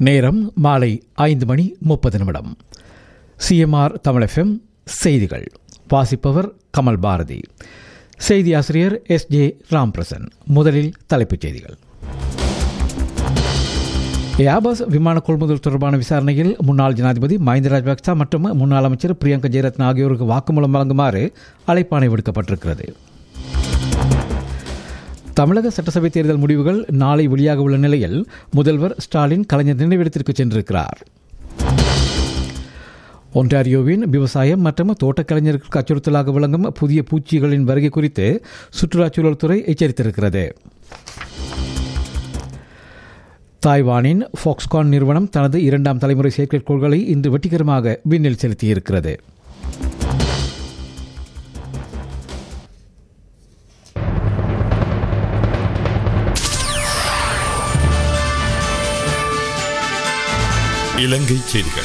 நேரம் மாலை ஐந்து மணி முப்பது நிமிடம் சிஎம்ஆர் தமிழ் எஃப்எம் செய்திகள் வாசிப்பவர் கமல் பாரதி செய்தி ஆசிரியர் எஸ் ஜே ராம்பிரசன் முதலில் தலைப்புச் செய்திகள் ஏபாஸ் விமான கொள்முதல் தொடர்பான விசாரணையில் முன்னாள் ஜனாதிபதி மஹிந்த ராஜபக்ச மற்றும் முன்னாள் அமைச்சர் பிரியங்கா ஜெயரத்ன ஆகியோருக்கு வாக்குமூலம் வழங்குமாறு அழைப்பாணை விடுக்கப்பட்டிருக்கிறது தமிழக சட்டசபை தேர்தல் முடிவுகள் நாளை வெளியாக உள்ள நிலையில் முதல்வர் ஸ்டாலின் கலைஞர் நினைவிடத்திற்கு சென்றிருக்கிறார் ஒன்டாரியோவின் விவசாயம் மற்றும் தோட்டக்கலைஞர்களுக்கு அச்சுறுத்தலாக விளங்கும் புதிய பூச்சிகளின் வருகை குறித்து சுற்றுலாச்சூழல் துறை எச்சரித்திருக்கிறது தாய்வானின் ஃபாக்ஸ்கான் நிறுவனம் தனது இரண்டாம் தலைமுறை செயற்கைக்கோள்களை இன்று வெற்றிகரமாக விண்ணில் செலுத்தியிருக்கிறது இலங்கை செய்திகள்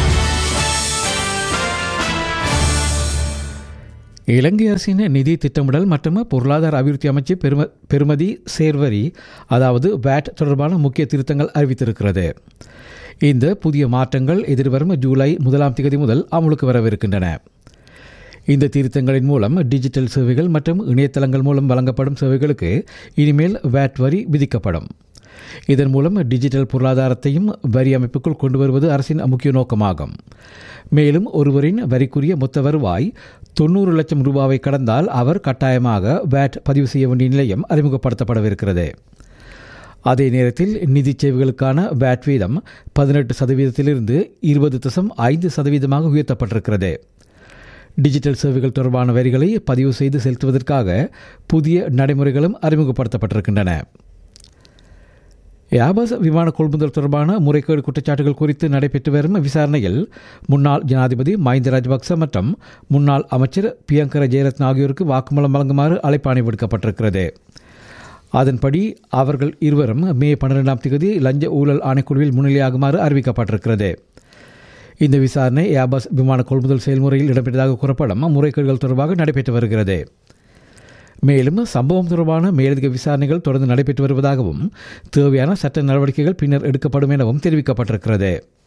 இலங்கை அரசின் நிதி திட்டமிடல் மற்றும் பொருளாதார அபிவிருத்தி அமைச்சு பெரும பெறுமதி சேர்வரி அதாவது வேட் தொடர்பான முக்கிய திருத்தங்கள் அறிவித்திருக்கிறது இந்த புதிய மாற்றங்கள் எதிர்வரும் ஜூலை முதலாம் தேதி முதல் அமலுக்கு வரவிருக்கின்றன இந்த திருத்தங்களின் மூலம் டிஜிட்டல் சேவைகள் மற்றும் இணையதளங்கள் மூலம் வழங்கப்படும் சேவைகளுக்கு இனிமேல் வேட் வரி விதிக்கப்படும் இதன் மூலம் டிஜிட்டல் பொருளாதாரத்தையும் வரி அமைப்புக்குள் கொண்டு வருவது அரசின் முக்கிய நோக்கமாகும் மேலும் ஒருவரின் வரிக்குரிய மொத்த வருவாய் தொண்ணூறு லட்சம் ரூபாவை கடந்தால் அவர் கட்டாயமாக வேட் பதிவு செய்ய வேண்டிய நிலையம் அறிமுகப்படுத்தப்படவிருக்கிறது அதே நேரத்தில் நிதி சேவைகளுக்கான வேட் வீதம் பதினெட்டு சதவீதத்திலிருந்து இருபது தசம் ஐந்து சதவீதமாக உயர்த்தப்பட்டிருக்கிறது டிஜிட்டல் சேவைகள் தொடர்பான வரிகளை பதிவு செய்து செலுத்துவதற்காக புதிய நடைமுறைகளும் அறிமுகப்படுத்தப்பட்டிருக்கின்றன ஏபாஸ் விமான கொள்முதல் தொடர்பான முறைகேடு குற்றச்சாட்டுகள் குறித்து நடைபெற்று வரும் விசாரணையில் முன்னாள் ஜனாதிபதி மஹிந்த ராஜபக்ச மற்றும் முன்னாள் அமைச்சர் பிரியங்கர ஜெயரத்ன ஆகியோருக்கு வாக்குமூலம் வழங்குமாறு அழைப்பாணை விடுக்கப்பட்டிருக்கிறது அதன்படி அவர்கள் இருவரும் மே பன்னிரெண்டாம் தேதி லஞ்ச ஊழல் ஆணைக்குழுவில் முன்னிலையாகுமாறு அறிவிக்கப்பட்டிருக்கிறது இந்த விசாரணை ஏபாஸ் விமான கொள்முதல் செயல்முறையில் இடம்பெற்றதாக கூறப்படும் முறைகேடுகள் தொடர்பாக நடைபெற்று வருகிறது மேலும் சம்பவம் தொடர்பான மேலதிக விசாரணைகள் தொடர்ந்து நடைபெற்று வருவதாகவும் தேவையான சட்ட நடவடிக்கைகள் பின்னர் எடுக்கப்படும் எனவும் தெரிவிக்கப்பட்டிருக்கிறது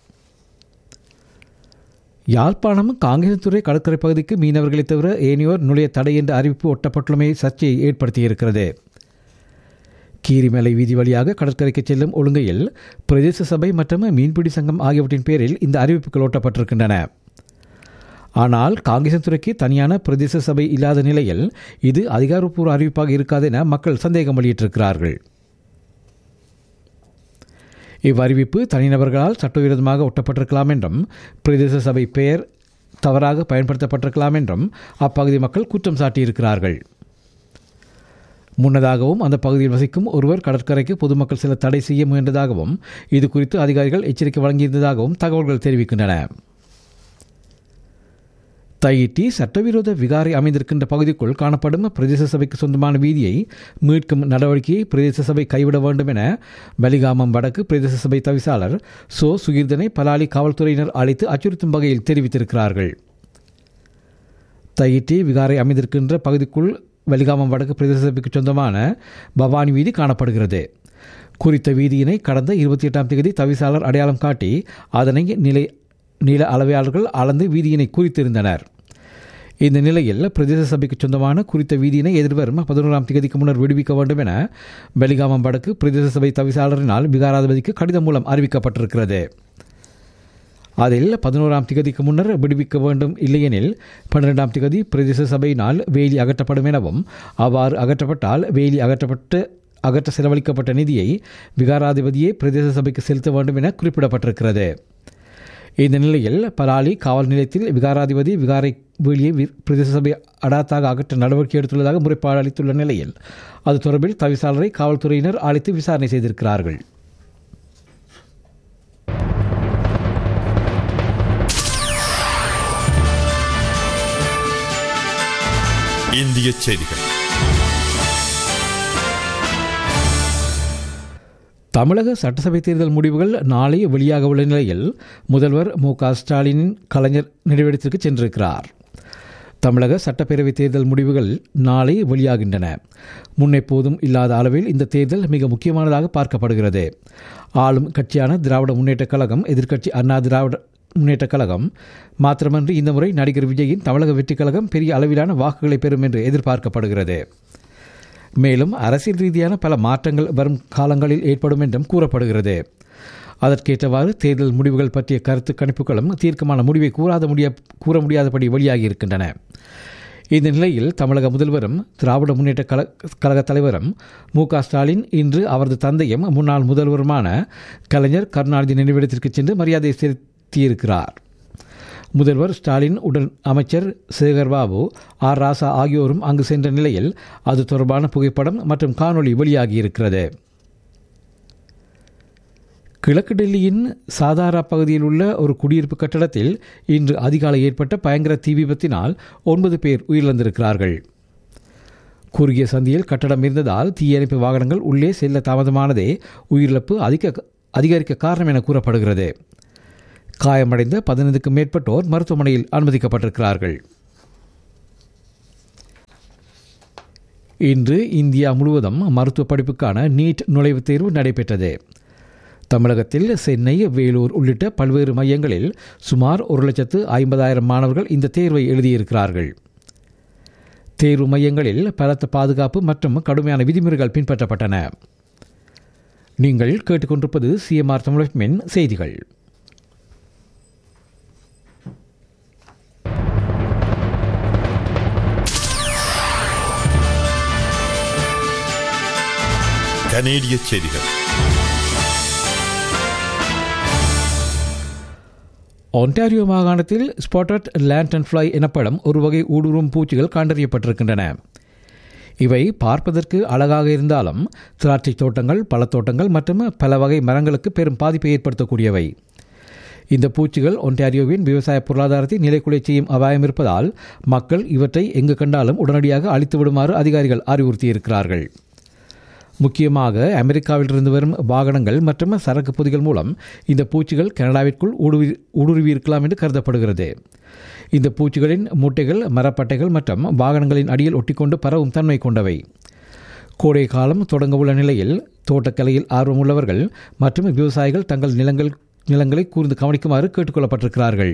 யாழ்ப்பாணம் காங்கேசத்துறை கடற்கரை பகுதிக்கு மீனவர்களை தவிர ஏனையோர் நுழைய தடை என்ற அறிவிப்பு ஒட்டப்பட்டுள்ளமை சர்ச்சையை ஏற்படுத்தியிருக்கிறது கீரிமலை வீதி வழியாக கடற்கரைக்கு செல்லும் ஒழுங்கையில் பிரதேச சபை மற்றும் மீன்பிடி சங்கம் ஆகியவற்றின் பேரில் இந்த அறிவிப்புகள் ஒட்டப்பட்டிருக்கின்றன ஆனால் காங்கிரஸ் துறைக்கு தனியான பிரதேச சபை இல்லாத நிலையில் இது அதிகாரப்பூர்வ அறிவிப்பாக இருக்காது என மக்கள் சந்தேகம் வெளியிட்டிருக்கிறார்கள் இவ்வறிவிப்பு தனிநபர்களால் சட்டவிரோதமாக ஒட்டப்பட்டிருக்கலாம் என்றும் பிரதேச சபை பெயர் தவறாக பயன்படுத்தப்பட்டிருக்கலாம் என்றும் அப்பகுதி மக்கள் குற்றம் சாட்டியிருக்கிறார்கள் முன்னதாகவும் அந்த பகுதியில் வசிக்கும் ஒருவர் கடற்கரைக்கு பொதுமக்கள் சில தடை செய்ய முயன்றதாகவும் இது குறித்து அதிகாரிகள் எச்சரிக்கை வழங்கியிருந்ததாகவும் தகவல்கள் தெரிவிக்கின்றன தையிட்டி சட்டவிரோத விகாரை அமைந்திருக்கின்ற பகுதிக்குள் காணப்படும் பிரதேச சபைக்கு சொந்தமான வீதியை மீட்கும் நடவடிக்கையை பிரதேச சபை கைவிட வேண்டும் என வலிகாமம் வடக்கு பிரதேச சபை தவிசாளர் சோ சுகீர்தனை பலாலி காவல்துறையினர் அழைத்து அச்சுறுத்தும் வகையில் தெரிவித்திருக்கிறார்கள் தையிட்டி விகாரை அமைந்திருக்கின்ற பகுதிக்குள் வலிகாமம் வடக்கு பிரதேச சபைக்கு சொந்தமான பவானி வீதி காணப்படுகிறது குறித்த வீதியினை கடந்த இருபத்தி எட்டாம் தேதி தவிசாளர் அடையாளம் காட்டி அதனை நிலை நில அளவையாளர்கள் அளந்து வீதியினை குறித்திருந்தனர் இந்த நிலையில் பிரதேச சபைக்கு சொந்தமான குறித்த வீதியினை எதிர்வரும் பதினோராம் தேதிக்கு முன்னர் விடுவிக்க வேண்டும் என பெலிகாமம் வடக்கு பிரதேச சபை தவிசாளரினால் விகாராதிபதிக்கு கடிதம் மூலம் அறிவிக்கப்பட்டிருக்கிறது அதில் பதினோராம் திகதிக்கு முன்னர் விடுவிக்க வேண்டும் இல்லையெனில் பன்னிரெண்டாம் திகதி பிரதேச சபையினால் வேலி அகற்றப்படும் எனவும் அவ்வாறு அகற்றப்பட்டால் வேலி அகற்றப்பட்டு அகற்ற செலவழிக்கப்பட்ட நிதியை விகாராதிபதியே பிரதேச சபைக்கு செலுத்த வேண்டும் என குறிப்பிடப்பட்டிருக்கிறது இந்த நிலையில் பலாலி காவல் நிலையத்தில் விகாராதிபதி விகாரை வேலியை பிரதேச சபை அடாத்தாக அகற்ற நடவடிக்கை எடுத்துள்ளதாக முறைப்பாடு அளித்துள்ள நிலையில் அது தொடர்பில் தவிசாளரை காவல்துறையினர் அழைத்து விசாரணை செய்திருக்கிறார்கள் இந்திய செய்திகள் தமிழக சட்டசபை தேர்தல் முடிவுகள் நாளை வெளியாக உள்ள நிலையில் முதல்வர் மு க ஸ்டாலினின் கலைஞர் நினைவிடத்திற்கு சென்றிருக்கிறார் தமிழக சட்டப்பேரவை தேர்தல் முடிவுகள் நாளை வெளியாகின்றன முன்னெப்போதும் இல்லாத அளவில் இந்த தேர்தல் மிக முக்கியமானதாக பார்க்கப்படுகிறது ஆளும் கட்சியான திராவிட முன்னேற்றக் கழகம் எதிர்க்கட்சி அண்ணா திராவிட முன்னேற்றக் கழகம் மாத்திரமன்றி இந்த முறை நடிகர் விஜயின் தமிழக வெற்றிக் கழகம் பெரிய அளவிலான வாக்குகளை பெறும் என்று எதிர்பார்க்கப்படுகிறது மேலும் அரசியல் ரீதியான பல மாற்றங்கள் வரும் காலங்களில் ஏற்படும் என்றும் கூறப்படுகிறது அதற்கேற்றவாறு தேர்தல் முடிவுகள் பற்றிய கருத்து கணிப்புகளும் தீர்க்கமான முடிவை கூறாத முடிய கூற முடியாதபடி வெளியாகி இருக்கின்றன இந்த நிலையில் தமிழக முதல்வரும் திராவிட முன்னேற்ற கழ கழக தலைவரும் மு க ஸ்டாலின் இன்று அவரது தந்தையும் முன்னாள் முதல்வருமான கலைஞர் கருணாநிதி நினைவிடத்திற்கு சென்று மரியாதை செலுத்தியிருக்கிறார் முதல்வர் ஸ்டாலின் உடன் அமைச்சர் சேகர்பாபு ஆர் ராசா ஆகியோரும் அங்கு சென்ற நிலையில் அது தொடர்பான புகைப்படம் மற்றும் காணொளி வெளியாகியிருக்கிறது கிழக்கு டெல்லியின் சாதாரா பகுதியில் உள்ள ஒரு குடியிருப்பு கட்டடத்தில் இன்று அதிகாலை ஏற்பட்ட பயங்கர தீ விபத்தினால் ஒன்பது பேர் உயிரிழந்திருக்கிறார்கள் குறுகிய சந்தியில் கட்டடம் இருந்ததால் தீயணைப்பு வாகனங்கள் உள்ளே செல்ல தாமதமானதே உயிரிழப்பு அதிக அதிகரிக்க காரணம் என கூறப்படுகிறது காயமடைந்த பதினைந்துக்கும் மேற்பட்டோர் மருத்துவமனையில் அனுமதிக்கப்பட்டிருக்கிறார்கள் இன்று இந்தியா முழுவதும் மருத்துவ படிப்புக்கான நீட் நுழைவுத் தேர்வு நடைபெற்றது தமிழகத்தில் சென்னை வேலூர் உள்ளிட்ட பல்வேறு மையங்களில் சுமார் ஒரு லட்சத்து ஐம்பதாயிரம் மாணவர்கள் இந்த தேர்வை எழுதியிருக்கிறார்கள் தேர்வு மையங்களில் பலத்த பாதுகாப்பு மற்றும் கடுமையான விதிமுறைகள் பின்பற்றப்பட்டன நீங்கள் கேட்டுக்கொண்டிருப்பது சிஎம்ஆர் தமிழகமின் செய்திகள் கனேடிய செய்திகள் ஒன்டாரியோ மாகாணத்தில் ஸ்பாட்டட் லேண்டன் ஃப்ளை எனப்படும் ஒரு வகை ஊடுருவும் பூச்சிகள் கண்டறியப்பட்டிருக்கின்றன இவை பார்ப்பதற்கு அழகாக இருந்தாலும் திராட்சை தோட்டங்கள் பழத்தோட்டங்கள் மற்றும் பல வகை மரங்களுக்கு பெரும் பாதிப்பை ஏற்படுத்தக்கூடியவை இந்த பூச்சிகள் ஒன்டாரியோவின் விவசாய பொருளாதாரத்தை நிலைக்குலை செய்யும் அபாயம் இருப்பதால் மக்கள் இவற்றை எங்கு கண்டாலும் உடனடியாக அழித்து விடுமாறு அதிகாரிகள் அறிவுறுத்தியிருக்கிறார்கள் முக்கியமாக அமெரிக்காவிலிருந்து வரும் வாகனங்கள் மற்றும் சரக்கு பொதிகள் மூலம் இந்த பூச்சிகள் கனடாவிற்குள் ஊடுருவி ஊடுருவியிருக்கலாம் என்று கருதப்படுகிறது இந்த பூச்சிகளின் மூட்டைகள் மரப்பட்டைகள் மற்றும் வாகனங்களின் அடியில் ஒட்டிக்கொண்டு பரவும் தன்மை கொண்டவை கோடை காலம் தொடங்கவுள்ள நிலையில் தோட்டக்கலையில் ஆர்வமுள்ளவர்கள் மற்றும் விவசாயிகள் தங்கள் நிலங்கள் நிலங்களை கூர்ந்து கவனிக்குமாறு கேட்டுக்கொள்ளப்பட்டிருக்கிறார்கள்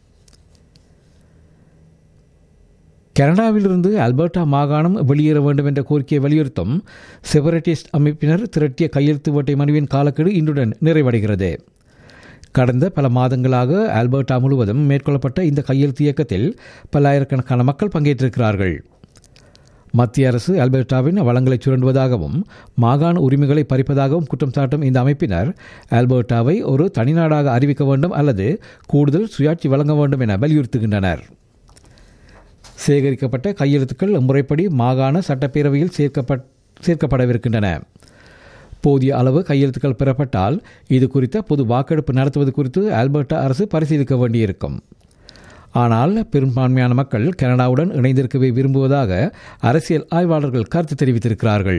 கனடாவிலிருந்து அல்பர்டா மாகாணம் வெளியேற வேண்டும் என்ற கோரிக்கையை வலியுறுத்தும் செபரட்டிஸ்ட் அமைப்பினர் திரட்டிய கையெழுத்து வேட்டை மனுவின் காலக்கெடு இன்றுடன் நிறைவடைகிறது கடந்த பல மாதங்களாக ஆல்பர்டா முழுவதும் மேற்கொள்ளப்பட்ட இந்த கையெழுத்து இயக்கத்தில் பல்லாயிரக்கணக்கான மக்கள் பங்கேற்றிருக்கிறார்கள் மத்திய அரசு ஆல்பர்டாவின் வளங்களை சுரண்டுவதாகவும் மாகாண உரிமைகளை பறிப்பதாகவும் குற்றம் சாட்டும் இந்த அமைப்பினர் ஆல்பர்டாவை ஒரு தனிநாடாக அறிவிக்க வேண்டும் அல்லது கூடுதல் சுயாட்சி வழங்க வேண்டும் என வலியுறுத்துகின்றனர் சேகரிக்கப்பட்ட கையெழுத்துக்கள் முறைப்படி மாகாண சட்டப்பேரவையில் சேர்க்கப்பட் சேர்க்கப்படவிருக்கின்றன போதிய அளவு கையெழுத்துக்கள் பெறப்பட்டால் இது குறித்த பொது வாக்கெடுப்பு நடத்துவது குறித்து ஆல்பர்டா அரசு பரிசீலிக்க வேண்டியிருக்கும் ஆனால் பெரும்பான்மையான மக்கள் கனடாவுடன் இணைந்திருக்கவே விரும்புவதாக அரசியல் ஆய்வாளர்கள் கருத்து தெரிவித்திருக்கிறார்கள்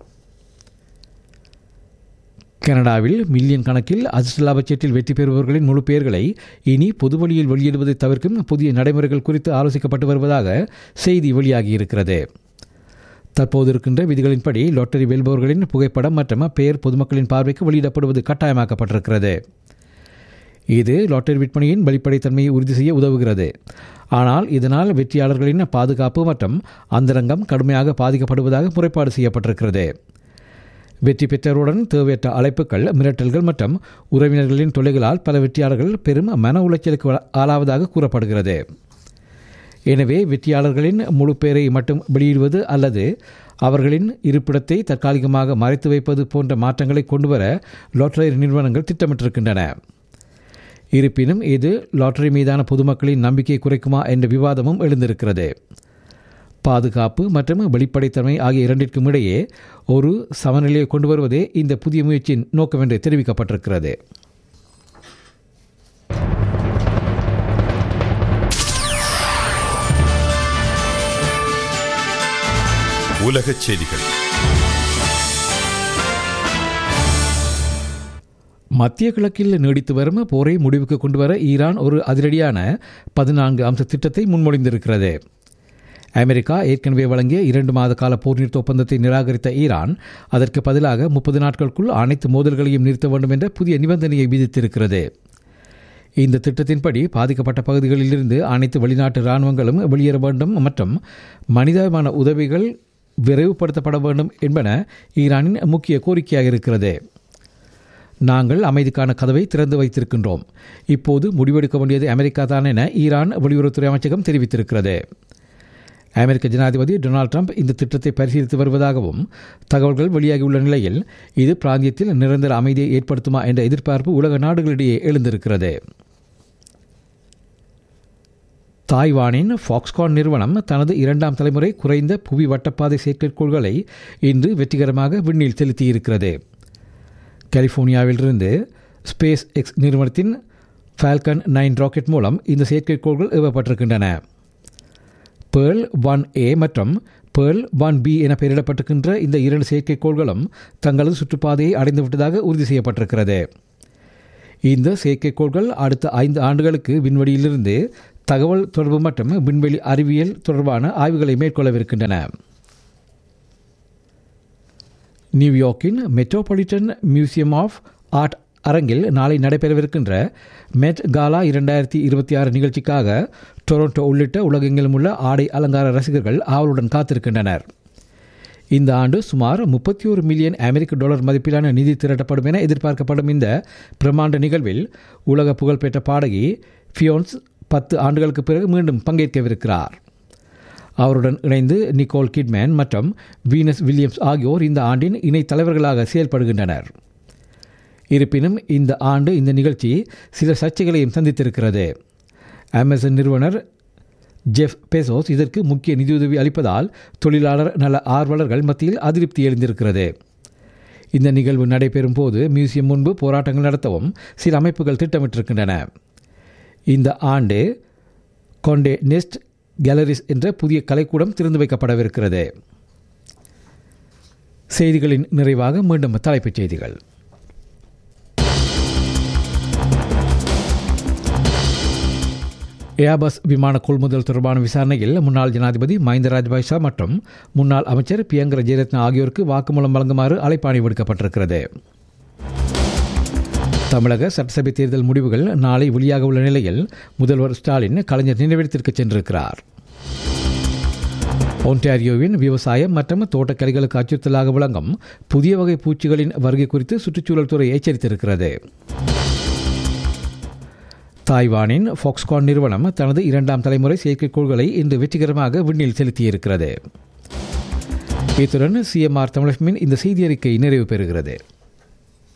கனடாவில் மில்லியன் கணக்கில் அதிர்ஷ்ட லாபச்சீட்டில் வெற்றி பெறுபவர்களின் முழு பெயர்களை இனி பொது வழியில் வெளியிடுவதை தவிர்க்கும் புதிய நடைமுறைகள் குறித்து ஆலோசிக்கப்பட்டு வருவதாக செய்தி வெளியாகியிருக்கிறது தற்போது இருக்கின்ற விதிகளின்படி லாட்டரி வெல்பவர்களின் புகைப்படம் மற்றும் பெயர் பொதுமக்களின் பார்வைக்கு வெளியிடப்படுவது கட்டாயமாக்கப்பட்டிருக்கிறது இது லாட்டரி விற்பனையின் வெளிப்படைத்தன்மையை உறுதி செய்ய உதவுகிறது ஆனால் இதனால் வெற்றியாளர்களின் பாதுகாப்பு மற்றும் அந்தரங்கம் கடுமையாக பாதிக்கப்படுவதாக முறைப்பாடு செய்யப்பட்டிருக்கிறது வெற்றி பெற்றவருடன் தேவையற்ற அழைப்புகள் மிரட்டல்கள் மற்றும் உறவினர்களின் தொல்லைகளால் பல வெற்றியாளர்கள் பெரும் மன உளைச்சலுக்கு ஆளாவதாக கூறப்படுகிறது எனவே வெற்றியாளர்களின் முழு பெயரை மட்டும் வெளியிடுவது அல்லது அவர்களின் இருப்பிடத்தை தற்காலிகமாக மறைத்து வைப்பது போன்ற மாற்றங்களை கொண்டுவர லாட்டரி நிறுவனங்கள் திட்டமிட்டிருக்கின்றன இருப்பினும் இது லாட்டரி மீதான பொதுமக்களின் நம்பிக்கையை குறைக்குமா என்ற விவாதமும் எழுந்திருக்கிறது பாதுகாப்பு மற்றும் வெளிப்படைத்தன்மை ஆகிய இரண்டிற்கும் இடையே ஒரு சமநிலையை கொண்டு வருவதே இந்த புதிய முயற்சியின் நோக்கம் என்று தெரிவிக்கப்பட்டிருக்கிறது உலகச் செய்திகள் மத்திய கிழக்கில் நீடித்து வரும் போரை முடிவுக்கு கொண்டு வர ஈரான் ஒரு அதிரடியான பதினான்கு அம்ச திட்டத்தை முன்மொழிந்திருக்கிறது அமெரிக்கா ஏற்கனவே வழங்கிய இரண்டு மாத கால போர் நிறுத்த ஒப்பந்தத்தை நிராகரித்த ஈரான் அதற்கு பதிலாக முப்பது நாட்களுக்குள் அனைத்து மோதல்களையும் நிறுத்த வேண்டும் என்ற புதிய நிபந்தனையை விதித்திருக்கிறது இந்த திட்டத்தின்படி பாதிக்கப்பட்ட பகுதிகளிலிருந்து அனைத்து வெளிநாட்டு இராணுவங்களும் வெளியேற வேண்டும் மற்றும் மனிதாபிமான உதவிகள் விரைவுபடுத்தப்பட வேண்டும் என்பன ஈரானின் முக்கிய கோரிக்கையாக இருக்கிறது நாங்கள் அமைதிக்கான கதவை திறந்து வைத்திருக்கின்றோம் இப்போது முடிவெடுக்க வேண்டியது அமெரிக்கா தான் என ஈரான் வெளியுறவுத்துறை அமைச்சகம் தெரிவித்திருக்கிறது அமெரிக்க ஜனாதிபதி டொனால்ட் ட்ரம்ப் இந்த திட்டத்தை பரிசீலித்து வருவதாகவும் தகவல்கள் வெளியாகியுள்ள நிலையில் இது பிராந்தியத்தில் நிரந்தர அமைதியை ஏற்படுத்துமா என்ற எதிர்பார்ப்பு உலக நாடுகளிடையே எழுந்திருக்கிறது தாய்வானின் ஃபாக்ஸ்கான் நிறுவனம் தனது இரண்டாம் தலைமுறை குறைந்த புவி வட்டப்பாதை செயற்கைக்கோள்களை இன்று வெற்றிகரமாக விண்ணில் செலுத்தியிருக்கிறது கலிஃபோர்னியாவிலிருந்து ஸ்பேஸ் எக்ஸ் நிறுவனத்தின் ஃபால்கன் நைன் ராக்கெட் மூலம் இந்த செயற்கைக்கோள்கள் ஏவப்பட்டிருக்கின்றன பேர்ல் ஒன் ஏ மற்றும் பேர்ல் ஒன் பி என பெயரிடப்பட்டிருக்கின்ற இந்த இரண்டு செயற்கைக்கோள்களும் தங்களது சுற்றுப்பாதையை அடைந்துவிட்டதாக உறுதி செய்யப்பட்டிருக்கிறது இந்த செயற்கைக்கோள்கள் அடுத்த ஐந்து ஆண்டுகளுக்கு விண்வெளியிலிருந்து தகவல் தொடர்பு மற்றும் விண்வெளி அறிவியல் தொடர்பான ஆய்வுகளை மேற்கொள்ளவிருக்கின்றன நியூயார்க்கின் மெட்ரோபாலிட்டன் மியூசியம் ஆஃப் ஆர்ட் அரங்கில் நாளை நடைபெறவிருக்கின்ற மெட் காலா இரண்டாயிரத்தி இருபத்தி ஆறு நிகழ்ச்சிக்காக டொரண்டோ உள்ளிட்ட உலகெங்கிலும் உள்ள ஆடை அலங்கார ரசிகர்கள் ஆவலுடன் காத்திருக்கின்றனர் இந்த ஆண்டு சுமார் முப்பத்தி ஒரு மில்லியன் அமெரிக்க டாலர் மதிப்பிலான நிதி திரட்டப்படும் என எதிர்பார்க்கப்படும் இந்த பிரம்மாண்ட நிகழ்வில் உலக புகழ்பெற்ற பாடகி ஃபியோன்ஸ் பத்து ஆண்டுகளுக்கு பிறகு மீண்டும் பங்கேற்கவிருக்கிறார் அவருடன் இணைந்து நிக்கோல் கிட்மேன் மற்றும் வீனஸ் வில்லியம்ஸ் ஆகியோர் இந்த ஆண்டின் இணை தலைவர்களாக செயல்படுகின்றனர் இருப்பினும் இந்த ஆண்டு இந்த நிகழ்ச்சி சில சர்ச்சைகளையும் சந்தித்திருக்கிறது அமேசான் நிறுவனர் ஜெஃப் பெசோஸ் இதற்கு முக்கிய நிதியுதவி அளிப்பதால் தொழிலாளர் நல ஆர்வலர்கள் மத்தியில் அதிருப்தி எழுந்திருக்கிறது இந்த நிகழ்வு நடைபெறும் போது மியூசியம் முன்பு போராட்டங்கள் நடத்தவும் சில அமைப்புகள் திட்டமிட்டிருக்கின்றன இந்த ஆண்டு கொண்டே நெஸ்ட் கேலரிஸ் என்ற புதிய கலைக்கூடம் திறந்து வைக்கப்படவிருக்கிறது செய்திகளின் நிறைவாக மீண்டும் தலைப்புச் செய்திகள் ஏர்பஸ் விமான கொள்முதல் தொடர்பான விசாரணையில் முன்னாள் ஜனாதிபதி மஹிந்த ராஜபக்ச மற்றும் முன்னாள் அமைச்சர் பியங்கர ஜெயரத்ன ஆகியோருக்கு வாக்குமூலம் வழங்குமாறு அழைப்பாணை விடுக்கப்பட்டிருக்கிறது தமிழக சட்டசபை தேர்தல் முடிவுகள் நாளை வெளியாக உள்ள நிலையில் முதல்வர் ஸ்டாலின் கலைஞர் நினைவிடத்திற்கு சென்றிருக்கிறார் ஒன்டாரியோவின் விவசாயம் மற்றும் தோட்டக்கலைகளுக்கு அச்சுறுத்தலாக விளங்கும் புதிய வகை பூச்சிகளின் வருகை குறித்து சுற்றுச்சூழல் துறை எச்சரித்திருக்கிறது தாய்வானின் ஃபாக்ஸ்கான் நிறுவனம் தனது இரண்டாம் தலைமுறை செயற்கைக்கோள்களை இன்று வெற்றிகரமாக விண்ணில் செலுத்தியிருக்கிறது இத்துடன் சிஎம்ஆர் தமிழகமின் இந்த செய்தி அறிக்கை நிறைவு பெறுகிறது